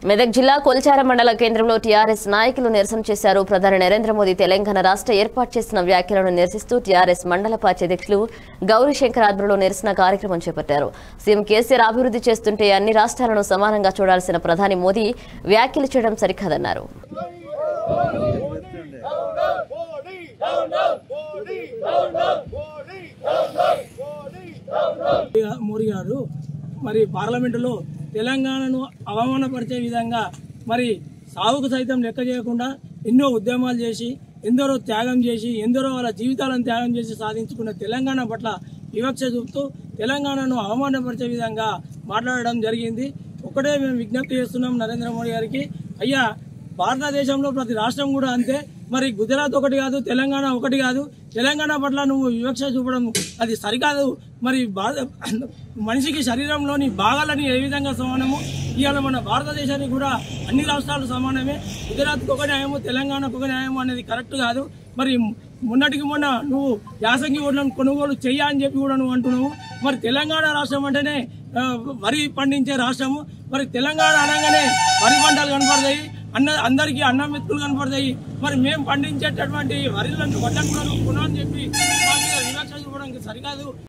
మెదక్ జిల్లా కొల్చార మండల కేంద్రంలో టీఆర్ఎస్ నాయకులు నిరసన చేశారు ప్రధాని నరేంద్ర మోదీ తెలంగాణ రాష్ట్ర ఏర్పాటు చేసిన వ్యాఖ్యలను నిరసిస్తూ టీఆర్ఎస్ మండల పార్టీ అధ్యక్షులు గౌరీశంకర్ ఆధ్వర్యంలో నిరసన కార్యక్రమం చేపట్టారు సీఎం కేసీఆర్ అభివృద్ధి చేస్తుంటే అన్ని రాష్ట్రాలను సమానంగా చూడాల్సిన ప్రధాని మోదీ వ్యాఖ్యలు చేయడం సరికాదన్నారు మోడీ గారు మరి పార్లమెంటులో తెలంగాణను అవమానపరిచే విధంగా మరి సాగుకు సైతం లెక్క చేయకుండా ఎన్నో ఉద్యమాలు చేసి ఎందరో త్యాగం చేసి ఎందరో వాళ్ళ జీవితాలను త్యాగం చేసి సాధించుకున్న తెలంగాణ పట్ల వివక్ష చూపుతూ తెలంగాణను అవమానపరిచే విధంగా మాట్లాడడం జరిగింది ఒకటే మేము విజ్ఞప్తి చేస్తున్నాం నరేంద్ర మోడీ గారికి అయ్యా భారతదేశంలో ప్రతి రాష్ట్రం కూడా అంతే మరి గుజరాత్ ఒకటి కాదు తెలంగాణ ఒకటి కాదు తెలంగాణ పట్ల నువ్వు వివక్ష చూపడం అది సరికాదు మరి భారత మనిషికి శరీరంలోని భాగాలని ఏ విధంగా సమానము ఇవాళ మన భారతదేశానికి కూడా అన్ని రాష్ట్రాలు సమానమే గుజరాత్కి ఒక న్యాయము తెలంగాణకు ఒక న్యాయము అనేది కరెక్ట్ కాదు మరి మొన్నటికి మొన్న నువ్వు యాసంగి ఓట్లను కొనుగోలు చెయ్య అని చెప్పి కూడా నువ్వు అంటున్నావు మరి తెలంగాణ రాష్ట్రం అంటేనే ఆ, వరి పండించే రాష్ట్రము మరి తెలంగాణ అనగానే వరి పంటలు కనపడతాయి అన్న అందరికీ అన్నం మెతుకులు కనపడతాయి మరి మేము పండించేటటువంటి వరిలను వడ్లను కూడా నువ్వు కొను అని చెప్పి మా మీద వివక్ష చూపడానికి సరికాదు